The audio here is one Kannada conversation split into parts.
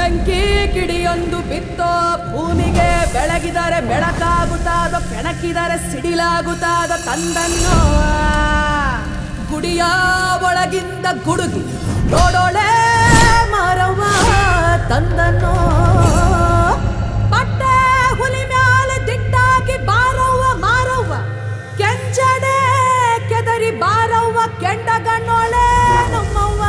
ಬೆಂಕಿ ಕಿಡಿಯೊಂದು ಬಿತ್ತೋ ಭೂಮಿಗೆ ಬೆಳಗಿದರೆ ಬೆಳಕಾಗುತ್ತಾದ ಕೆಣಕಿದರೆ ಸಿಡಿಲಾಗುತ್ತಾದ ತಂದನ್ನು ಗುಡಿಯ ಒಳಗಿಂದ ಗುಡುಗಿ ನೋಡೋಳೆ ಮಾರವ್ವ ತಂದನ್ನು ಪಟ್ಟೆ ಹುಲಿ ಮ್ಯಾಲೆ ದಿಟ್ಟಾಗಿ ಬಾರವ್ವ ಮಾರವ್ವ ಕೆಂಚಡೆ ಕೆದರಿ ಬಾರವ್ವ ಕೆಂಡಗಣ್ಣೋಳೆ ನಮ್ಮವ್ವ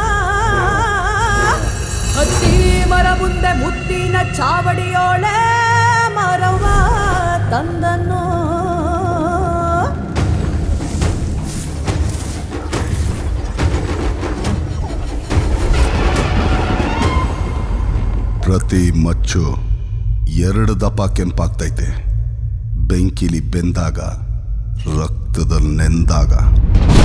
ಹತ್ತಿ ಮರ ಮುಂದೆ ಮುತ್ತಿನ ಚಾವಡಿಯೋಳೆ ಮರವ ತಂದನು ಪ್ರತಿ ಮಚ್ಚು ಎರಡು ದಪ ಕೆಂಪಾಗ್ತೈತೆ ಬೆಂಕಿಲಿ ಬೆಂದಾಗ ರಕ್ತದಲ್ಲಿ ನೆಂದಾಗ